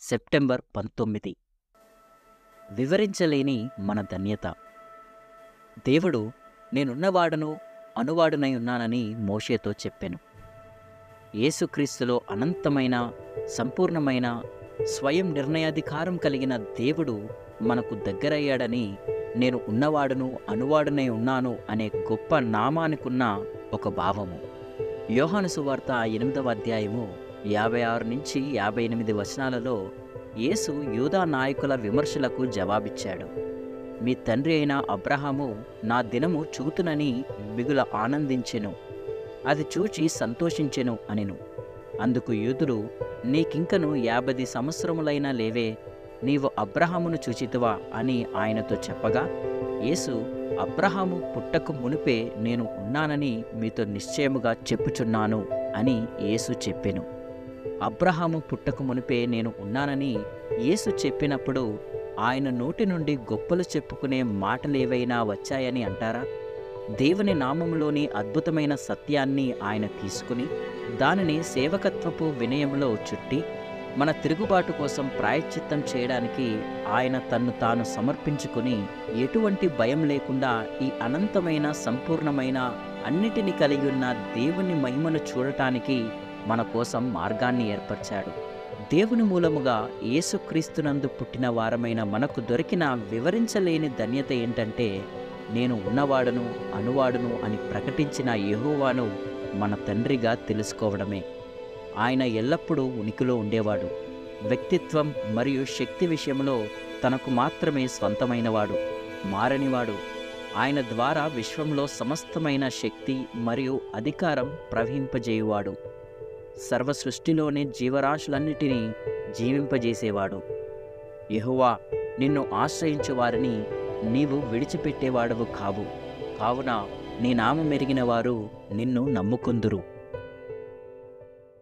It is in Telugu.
సెప్టెంబర్ పంతొమ్మిది వివరించలేని మన ధన్యత దేవుడు నేనున్నవాడను అనువాడునై ఉన్నానని మోషేతో చెప్పెను యేసుక్రీస్తులో అనంతమైన సంపూర్ణమైన స్వయం నిర్ణయాధికారం కలిగిన దేవుడు మనకు దగ్గరయ్యాడని నేను ఉన్నవాడును అనువాడునై ఉన్నాను అనే గొప్ప నామానికున్న ఒక భావము యోహాను సువార్త ఎనిమిదవ అధ్యాయము యాభై ఆరు నుంచి యాభై ఎనిమిది వచనాలలో యేసు యూదా నాయకుల విమర్శలకు జవాబిచ్చాడు మీ తండ్రి అయిన అబ్రహాము నా దినము చూతునని మిగుల ఆనందించెను అది చూచి సంతోషించెను అనెను అందుకు యూదులు నీకింకను యాభై సంవత్సరములైనా లేవే నీవు అబ్రహామును చూచితివా అని ఆయనతో చెప్పగా యేసు అబ్రహాము పుట్టకు మునిపే నేను ఉన్నానని మీతో నిశ్చయముగా చెప్పుచున్నాను అని యేసు చెప్పెను అబ్రహాము పుట్టకు మునిపే నేను ఉన్నానని యేసు చెప్పినప్పుడు ఆయన నోటి నుండి గొప్పలు చెప్పుకునే మాటలేవైనా వచ్చాయని అంటారా దేవుని నామములోని అద్భుతమైన సత్యాన్ని ఆయన తీసుకుని దానిని సేవకత్వపు వినయంలో చుట్టి మన తిరుగుబాటు కోసం ప్రాయశ్చిత్తం చేయడానికి ఆయన తన్ను తాను సమర్పించుకుని ఎటువంటి భయం లేకుండా ఈ అనంతమైన సంపూర్ణమైన అన్నిటిని కలిగి ఉన్న దేవుని మహిమను చూడటానికి మన కోసం మార్గాన్ని ఏర్పరిచాడు దేవుని మూలముగా యేసుక్రీస్తునందు పుట్టిన వారమైన మనకు దొరికిన వివరించలేని ధన్యత ఏంటంటే నేను ఉన్నవాడును అనువాడును అని ప్రకటించిన యెహోవాను మన తండ్రిగా తెలుసుకోవడమే ఆయన ఎల్లప్పుడూ ఉనికిలో ఉండేవాడు వ్యక్తిత్వం మరియు శక్తి విషయంలో తనకు మాత్రమే స్వంతమైనవాడు మారనివాడు ఆయన ద్వారా విశ్వంలో సమస్తమైన శక్తి మరియు అధికారం ప్రవహింపజేయువాడు సర్వ సృష్టిలోని జీవరాశులన్నిటినీ జీవింపజేసేవాడు యెహోవా నిన్ను ఆశ్రయించు వారిని నీవు విడిచిపెట్టేవాడవు కావు కావున నీ నామమెరిగిన వారు నిన్ను నమ్ముకుందురు